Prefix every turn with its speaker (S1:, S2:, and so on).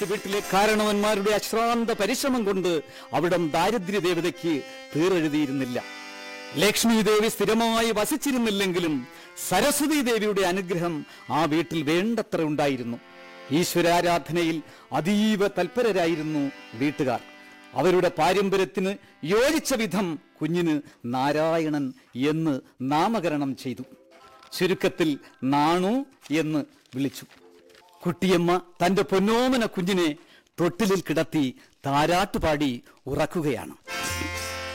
S1: വീട്ടിലെ കാരണവന്മാരുടെ അശ്രാന്ത പരിശ്രമം കൊണ്ട് അവിടം ദാരിദ്ര്യ ദേവതയ്ക്ക് തീറെഴുതിയിരുന്നില്ല ലക്ഷ്മി ദേവി സ്ഥിരമായി വസിച്ചിരുന്നില്ലെങ്കിലും സരസ്വതി ദേവിയുടെ അനുഗ്രഹം ആ വീട്ടിൽ വേണ്ടത്ര ഉണ്ടായിരുന്നു ഈശ്വരാരാധനയിൽ അതീവ തൽപരരായിരുന്നു വീട്ടുകാർ അവരുടെ പാരമ്പര്യത്തിന് യോജിച്ച വിധം കുഞ്ഞിന് നാരായണൻ എന്ന് നാമകരണം ചെയ്തു ചുരുക്കത്തിൽ നാണു എന്ന് വിളിച്ചു കുട്ടിയമ്മ തന്റെ പൊന്നോമന കുഞ്ഞിനെ തൊട്ടിലിൽ കിടത്തി താരാട്ടുപാടി ഉറക്കുകയാണ്